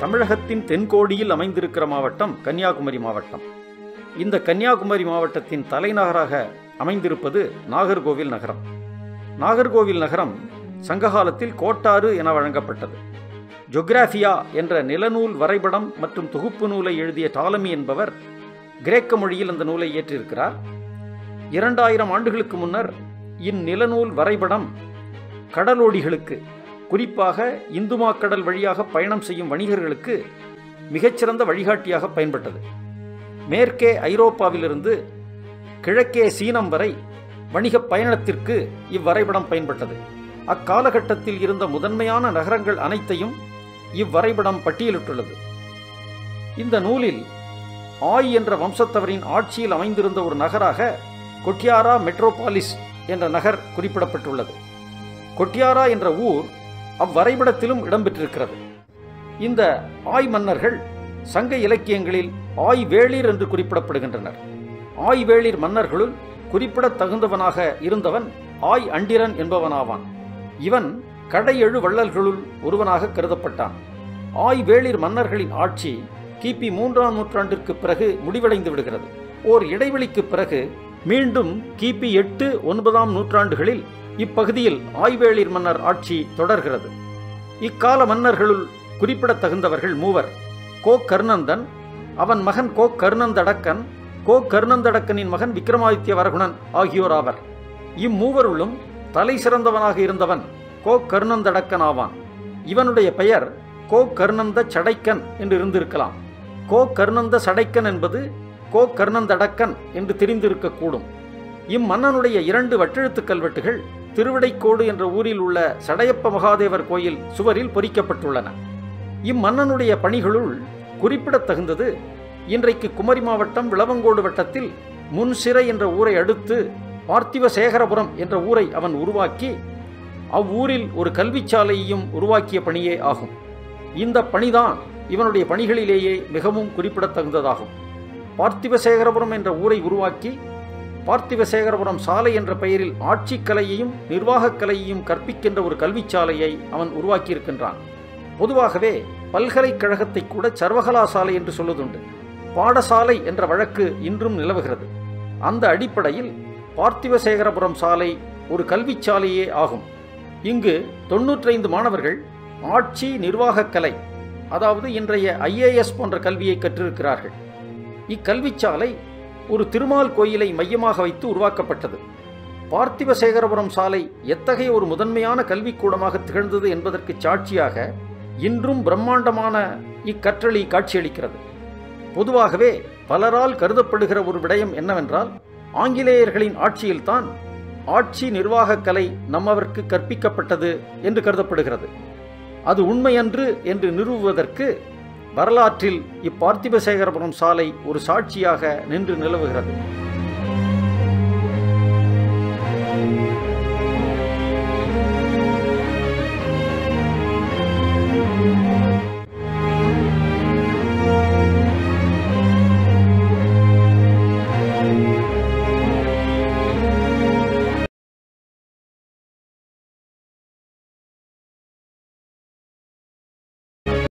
தமிழகத்தின் தென்கோடியில் அமைந்திருக்கிற மாவட்டம் கன்னியாகுமரி மாவட்டம் இந்த கன்னியாகுமரி மாவட்டத்தின் தலைநகராக அமைந்திருப்பது நாகர்கோவில் நகரம் நாகர்கோவில் நகரம் சங்ககாலத்தில் கோட்டாறு என வழங்கப்பட்டது ஜொக்ராஃபியா என்ற நிலநூல் வரைபடம் மற்றும் தொகுப்பு நூலை எழுதிய டாலமி என்பவர் கிரேக்க மொழியில் அந்த நூலை இயற்றியிருக்கிறார் இரண்டாயிரம் ஆண்டுகளுக்கு முன்னர் இந்நிலநூல் வரைபடம் கடலோடிகளுக்கு குறிப்பாக இந்துமாக்கடல் வழியாக பயணம் செய்யும் வணிகர்களுக்கு மிகச்சிறந்த வழிகாட்டியாக பயன்பட்டது மேற்கே ஐரோப்பாவிலிருந்து கிழக்கே சீனம் வரை வணிக பயணத்திற்கு இவ்வரைபடம் பயன்பட்டது அக்காலகட்டத்தில் இருந்த முதன்மையான நகரங்கள் அனைத்தையும் இவ்வரைபடம் பட்டியலிட்டுள்ளது இந்த நூலில் ஆய் என்ற வம்சத்தவரின் ஆட்சியில் அமைந்திருந்த ஒரு நகராக கொட்டியாரா மெட்ரோபாலிஸ் என்ற நகர் குறிப்பிடப்பட்டுள்ளது கொட்டியாரா என்ற ஊர் அவ்வரைபடத்திலும் இடம்பெற்றிருக்கிறது இந்த ஆய் மன்னர்கள் சங்க இலக்கியங்களில் ஆய் வேளிர் என்று குறிப்பிடப்படுகின்றனர் ஆய் வேளிர் மன்னர்களுள் குறிப்பிடத்தகுந்தவனாக இருந்தவன் ஆய் அண்டிரன் என்பவனாவான் இவன் கடையெழு வள்ளல்களுள் ஒருவனாக கருதப்பட்டான் ஆய் வேளிர் மன்னர்களின் ஆட்சி கிபி மூன்றாம் நூற்றாண்டிற்கு பிறகு முடிவடைந்து விடுகிறது ஓர் இடைவெளிக்கு பிறகு மீண்டும் கிபி எட்டு ஒன்பதாம் நூற்றாண்டுகளில் இப்பகுதியில் ஆய்வேளிர் மன்னர் ஆட்சி தொடர்கிறது இக்கால மன்னர்களுள் குறிப்பிடத்தகுந்தவர்கள் மூவர் கோ கர்ணந்தன் அவன் மகன் கோ கர்ணந்தடக்கன் கோ கர்ணந்தடக்கனின் மகன் விக்ரமாதித்ய வரகுணன் ஆகியோர் ஆவர் இம்மூவருள்ளும் தலை சிறந்தவனாக இருந்தவன் கோ கர்ணந்தடக்கன் ஆவான் இவனுடைய பெயர் கோ கர்ணந்த சடைக்கன் என்று இருந்திருக்கலாம் கோ கர்ணந்த சடைக்கன் என்பது கோ கர்ணந்தடக்கன் என்று தெரிந்திருக்கக்கூடும் இம்மன்னனுடைய இரண்டு வட்டெழுத்துக் கல்வெட்டுகள் திருவிடைக்கோடு என்ற ஊரில் உள்ள சடையப்ப மகாதேவர் கோயில் சுவரில் பொறிக்கப்பட்டுள்ளன இம்மன்னனுடைய பணிகளுள் குறிப்பிடத்தகுந்தது இன்றைக்கு குமரி மாவட்டம் விளவங்கோடு வட்டத்தில் முன்சிறை என்ற ஊரை அடுத்து பார்த்திவ சேகரபுரம் என்ற ஊரை அவன் உருவாக்கி அவ்வூரில் ஒரு கல்விச்சாலையையும் உருவாக்கிய பணியே ஆகும் இந்த பணிதான் இவனுடைய பணிகளிலேயே மிகவும் குறிப்பிடத்தகுந்ததாகும் பார்த்திவசேகரபுரம் என்ற ஊரை உருவாக்கி பார்த்திவசேகரபுரம் சாலை என்ற பெயரில் ஆட்சிக் கலையையும் நிர்வாகக் கலையையும் கற்பிக்கின்ற ஒரு கல்விச்சாலையை அவன் உருவாக்கியிருக்கின்றான் பொதுவாகவே பல்கலைக்கழகத்தை கூட சர்வகலாசாலை என்று சொல்வதுண்டு பாடசாலை என்ற வழக்கு இன்றும் நிலவுகிறது அந்த அடிப்படையில் பார்த்திவசேகரபுரம் சாலை ஒரு கல்விச்சாலையே ஆகும் இங்கு தொன்னூற்றைந்து மாணவர்கள் ஆட்சி நிர்வாகக் கலை அதாவது இன்றைய ஐஏஎஸ் போன்ற கல்வியை கற்றிருக்கிறார்கள் இக்கல்விச்சாலை ஒரு திருமால் கோயிலை மையமாக வைத்து உருவாக்கப்பட்டது பார்த்திவசேகரபுரம் சாலை எத்தகைய ஒரு முதன்மையான கல்விக்கூடமாக திகழ்ந்தது என்பதற்கு சாட்சியாக இன்றும் பிரம்மாண்டமான இக்கற்றளி காட்சியளிக்கிறது பொதுவாகவே பலரால் கருதப்படுகிற ஒரு விடயம் என்னவென்றால் ஆங்கிலேயர்களின் ஆட்சியில்தான் ஆட்சி நிர்வாகக் கலை நம்மவர்க்கு கற்பிக்கப்பட்டது என்று கருதப்படுகிறது அது உண்மையன்று என்று நிறுவுவதற்கு வரலாற்றில் இப்பார்த்திபசேகரபுரம் சாலை ஒரு சாட்சியாக நின்று நிலவுகிறது